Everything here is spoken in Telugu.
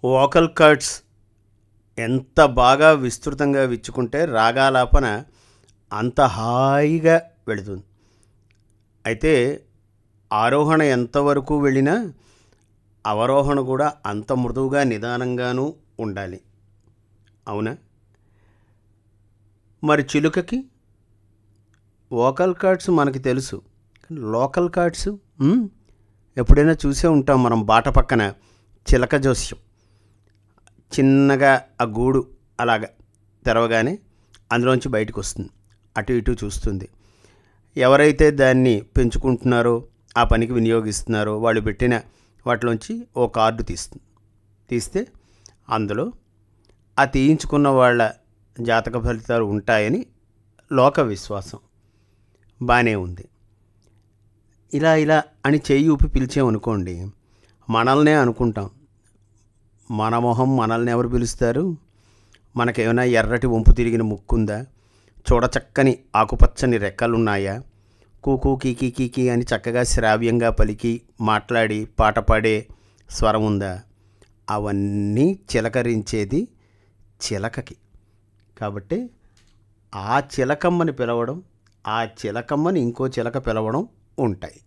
వోకల్ కార్డ్స్ ఎంత బాగా విస్తృతంగా విచ్చుకుంటే రాగాలాపన అంత హాయిగా వెళుతుంది అయితే ఆరోహణ ఎంతవరకు వెళ్ళినా అవరోహణ కూడా అంత మృదువుగా నిదానంగానూ ఉండాలి అవునా మరి చిలుకకి వోకల్ కార్డ్స్ మనకి తెలుసు కానీ లోకల్ కార్డ్స్ మ్, ఎప్పుడైనా చూసే ఉంటాం మనం బాట పక్కన చిలక జోస్యం చిన్నగా ఆ గూడు అలాగా తెరవగానే అందులోంచి బయటకు వస్తుంది అటు ఇటు చూస్తుంది ఎవరైతే దాన్ని పెంచుకుంటున్నారో ఆ పనికి వినియోగిస్తున్నారో వాళ్ళు పెట్టిన వాటిలోంచి ఓ కార్డు తీస్తుంది తీస్తే అందులో ఆ తీయించుకున్న వాళ్ళ జాతక ఫలితాలు ఉంటాయని లోక విశ్వాసం బాగానే ఉంది ఇలా ఇలా అని చెయ్యి ఊపి పిలిచామనుకోండి మనల్నే అనుకుంటాం మన మొహం మనల్ని ఎవరు పిలుస్తారు మనకేమైనా ఎర్రటి వంపు తిరిగిన ముక్కుందా చూడచక్కని ఆకుపచ్చని రెక్కలున్నాయా కూకూ కీకీ కీకీ అని చక్కగా శ్రావ్యంగా పలికి మాట్లాడి పాట పాడే స్వరం ఉందా అవన్నీ చిలకరించేది చిలకకి కాబట్టి ఆ చిలకమ్మని పిలవడం ఆ చిలకమ్మని ఇంకో చిలక పిలవడం ఉంటాయి